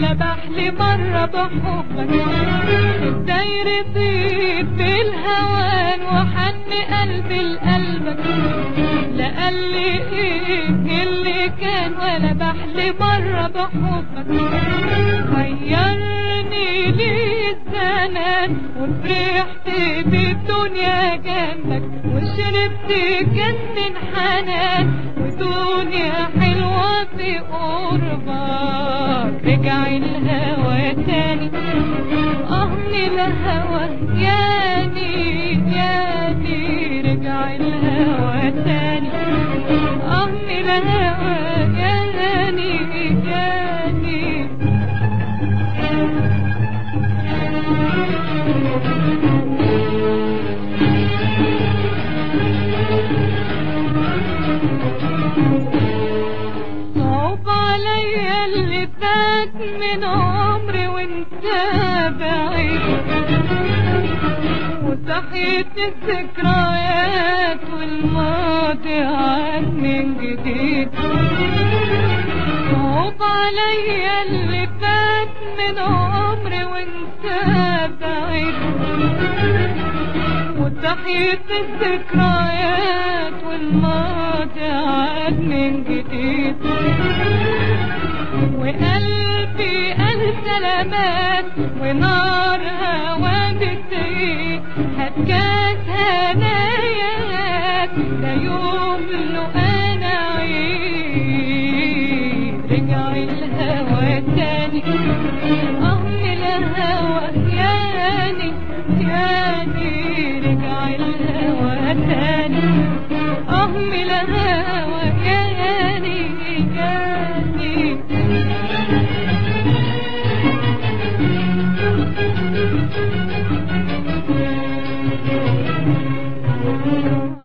لبح لي مرة بحبك الداير يطير بالهوان وحن قلبي لقلبك لا قال لي ايه اللي كان ولا بحلي مرة بحبك غيرني ليه الزمان وفرحت بالدنيا جنبك وشربت كاس حنان ودنيا حلوة في قربك رجع الهوى تاني أهني الهوى ياني ياني رجع الهوى تاني أهني الهوى ياني ياني صعب عليا اللي فات من عمري وانت بعيد وصحيت الذكريات والماضي عاد من جديد صعب عليا اللي فات من عمري وانت بعيد وصحيت الذكريات والماضي عاد من جديد وقلبي قال سلامات ونار هوا بتزيد هات كاس هنايات ده يوم لقاك